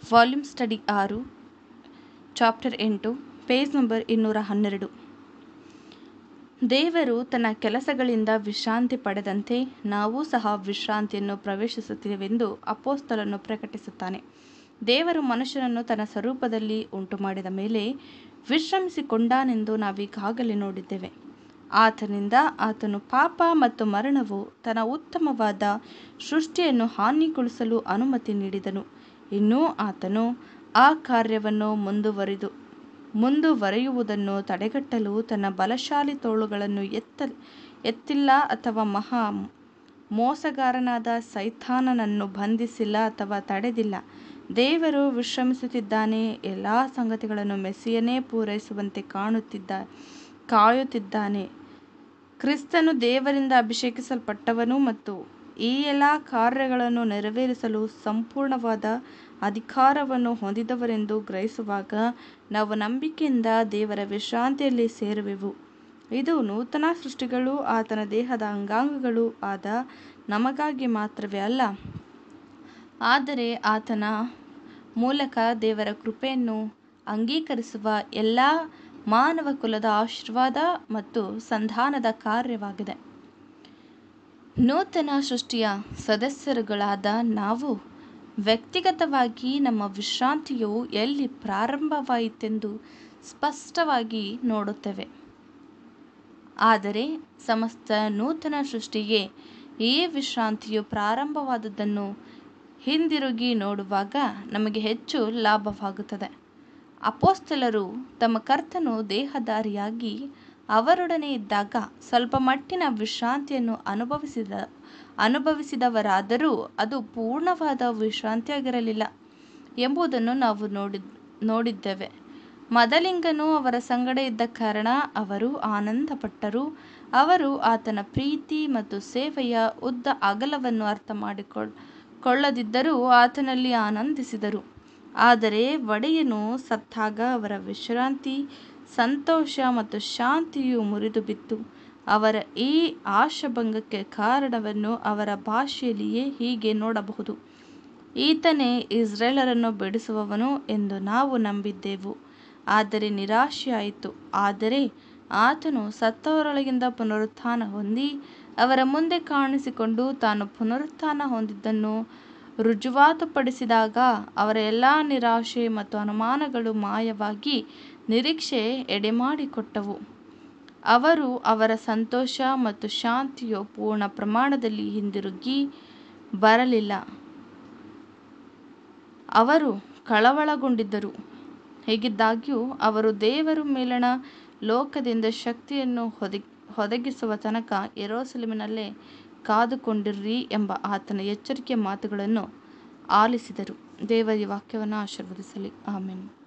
volume study ಆರು chapter ಎಂಟು page number ಇನ್ನೂರ ಹನ್ನೆರಡು ದೇವರು ತನ್ನ ಕೆಲಸಗಳಿಂದ ವಿಶ್ರಾಂತಿ ಪಡೆದಂತೆ ನಾವೂ ಸಹ ವಿಶ್ರಾಂತಿಯನ್ನು ಪ್ರವೇಶಿಸುತ್ತೇವೆಂದು ಅಪೋಸ್ತಲನು ಪ್ರಕಟಿಸುತ್ತಾನೆ ದೇವರು ಮನುಷ್ಯನನ್ನು ತನ್ನ ಸ್ವರೂಪದಲ್ಲಿ ಉಂಟುಮಾಡಿದ ಮೇಲೆ ವಿಶ್ರಮಿಸಿಕೊಂಡಾನೆಂದು ನಾವೀಗಾಗಲೇ ನೋಡಿದ್ದೇವೆ ಆತನಿಂದ ಆತನು ಪಾಪ ಮತ್ತು ಮರಣವು ತನ್ನ ಉತ್ತಮವಾದ ಸೃಷ್ಟಿಯನ್ನು ಹಾನಿಗೊಳಿಸಲು ಅನುಮತಿ ನೀಡಿದನು ಇನ್ನೂ ಆತನು ಆ ಕಾರ್ಯವನ್ನು ಮುಂದುವರಿದು ಮುಂದುವರೆಯುವುದನ್ನು ತಡೆಗಟ್ಟಲು ತನ್ನ ಬಲಶಾಲಿ ತೋಳುಗಳನ್ನು ಎತ್ತ ಎತ್ತಿಲ್ಲ ಅಥವಾ ಮಹಾ ಮೋಸಗಾರನಾದ ಸೈತಾನನನ್ನು ಬಂಧಿಸಿಲ್ಲ ಅಥವಾ ತಡೆದಿಲ್ಲ ದೇವರು ವಿಶ್ರಮಿಸುತ್ತಿದ್ದಾನೆ ಎಲ್ಲ ಸಂಗತಿಗಳನ್ನು ಮೆಸ್ಸಿಯನೇ ಪೂರೈಸುವಂತೆ ಕಾಣುತ್ತಿದ್ದ ಕಾಯುತ್ತಿದ್ದಾನೆ ಕ್ರಿಸ್ತನು ದೇವರಿಂದ ಅಭಿಷೇಕಿಸಲ್ಪಟ್ಟವನು ಮತ್ತು ಈ ಎಲ್ಲ ಕಾರ್ಯಗಳನ್ನು ನೆರವೇರಿಸಲು ಸಂಪೂರ್ಣವಾದ ಅಧಿಕಾರವನ್ನು ಹೊಂದಿದವರೆಂದು ಗ್ರಹಿಸುವಾಗ ನಾವು ನಂಬಿಕೆಯಿಂದ ದೇವರ ವಿಶ್ರಾಂತಿಯಲ್ಲಿ ಸೇರುವೆವು ಇದು ನೂತನ ಸೃಷ್ಟಿಗಳು ಆತನ ದೇಹದ ಅಂಗಾಂಗಗಳು ಆದ ನಮಗಾಗಿ ಮಾತ್ರವೇ ಅಲ್ಲ ಆದರೆ ಆತನ ಮೂಲಕ ದೇವರ ಕೃಪೆಯನ್ನು ಅಂಗೀಕರಿಸುವ ಎಲ್ಲ ಮಾನವ ಕುಲದ ಆಶೀರ್ವಾದ ಮತ್ತು ಸಂಧಾನದ ಕಾರ್ಯವಾಗಿದೆ ನೂತನ ಸೃಷ್ಟಿಯ ಸದಸ್ಯರುಗಳಾದ ನಾವು ವ್ಯಕ್ತಿಗತವಾಗಿ ನಮ್ಮ ವಿಶ್ರಾಂತಿಯು ಎಲ್ಲಿ ಪ್ರಾರಂಭವಾಯಿತೆಂದು ಸ್ಪಷ್ಟವಾಗಿ ನೋಡುತ್ತೇವೆ ಆದರೆ ಸಮಸ್ತ ನೂತನ ಸೃಷ್ಟಿಗೆ ಈ ವಿಶ್ರಾಂತಿಯು ಪ್ರಾರಂಭವಾದದ್ದನ್ನು ಹಿಂದಿರುಗಿ ನೋಡುವಾಗ ನಮಗೆ ಹೆಚ್ಚು ಲಾಭವಾಗುತ್ತದೆ ಅಪೋಸ್ತಲರು ತಮ್ಮ ಕರ್ತನು ದೇಹಧಾರಿಯಾಗಿ ಅವರೊಡನೆ ಇದ್ದಾಗ ಸ್ವಲ್ಪ ಮಟ್ಟಿನ ವಿಶ್ರಾಂತಿಯನ್ನು ಅನುಭವಿಸಿದ ಅನುಭವಿಸಿದವರಾದರೂ ಅದು ಪೂರ್ಣವಾದ ವಿಶ್ರಾಂತಿಯಾಗಿರಲಿಲ್ಲ ಎಂಬುದನ್ನು ನಾವು ನೋಡಿ ನೋಡಿದ್ದೇವೆ ಮದಲಿಂಗನು ಅವರ ಸಂಗಡ ಇದ್ದ ಕಾರಣ ಅವರು ಆನಂದಪಟ್ಟರು ಅವರು ಆತನ ಪ್ರೀತಿ ಮತ್ತು ಸೇವೆಯ ಉದ್ದ ಅಗಲವನ್ನು ಅರ್ಥ ಮಾಡಿಕೊಳ್ಳ ಕೊಳ್ಳದಿದ್ದರೂ ಆತನಲ್ಲಿ ಆನಂದಿಸಿದರು ಆದರೆ ಒಡೆಯನು ಸತ್ತಾಗ ಅವರ ವಿಶ್ರಾಂತಿ ಸಂತೋಷ ಮತ್ತು ಶಾಂತಿಯು ಮುರಿದು ಬಿತ್ತು ಅವರ ಈ ಆಶಾಭಂಗಕ್ಕೆ ಕಾರಣವನ್ನು ಅವರ ಭಾಷೆಯಲ್ಲಿಯೇ ಹೀಗೆ ನೋಡಬಹುದು ಈತನೇ ಇಸ್ರೇಲರನ್ನು ಬಿಡಿಸುವವನು ಎಂದು ನಾವು ನಂಬಿದ್ದೆವು ಆದರೆ ನಿರಾಶೆಯಾಯಿತು ಆದರೆ ಆತನು ಸತ್ತವರೊಳಗಿಂದ ಪುನರುತ್ಥಾನ ಹೊಂದಿ ಅವರ ಮುಂದೆ ಕಾಣಿಸಿಕೊಂಡು ತಾನು ಪುನರುತ್ಥಾನ ಹೊಂದಿದ್ದನ್ನು ರುಜುವಾತುಪಡಿಸಿದಾಗ ಅವರ ಎಲ್ಲ ನಿರಾಶೆ ಮತ್ತು ಅನುಮಾನಗಳು ಮಾಯವಾಗಿ ನಿರೀಕ್ಷೆ ಎಡೆಮಾಡಿಕೊಟ್ಟವು ಅವರು ಅವರ ಸಂತೋಷ ಮತ್ತು ಶಾಂತಿಯು ಪೂರ್ಣ ಪ್ರಮಾಣದಲ್ಲಿ ಹಿಂದಿರುಗಿ ಬರಲಿಲ್ಲ ಅವರು ಕಳವಳಗೊಂಡಿದ್ದರು ಹೇಗಿದ್ದಾಗ್ಯೂ ಅವರು ದೇವರು ಮೇಲಣ ಲೋಕದಿಂದ ಶಕ್ತಿಯನ್ನು ಒದಗಿ ಒದಗಿಸುವ ತನಕ ಯೆರೂಸಲೇಮಿನಲ್ಲೇ ಕಾದುಕೊಂಡಿರ್ರಿ ಎಂಬ ಆತನ ಎಚ್ಚರಿಕೆಯ ಮಾತುಗಳನ್ನು ಆಲಿಸಿದರು ದೇವರ ವಾಕ್ಯವನ್ನು ಆಶೀರ್ವದಿಸಲಿ ಆಮೆನ್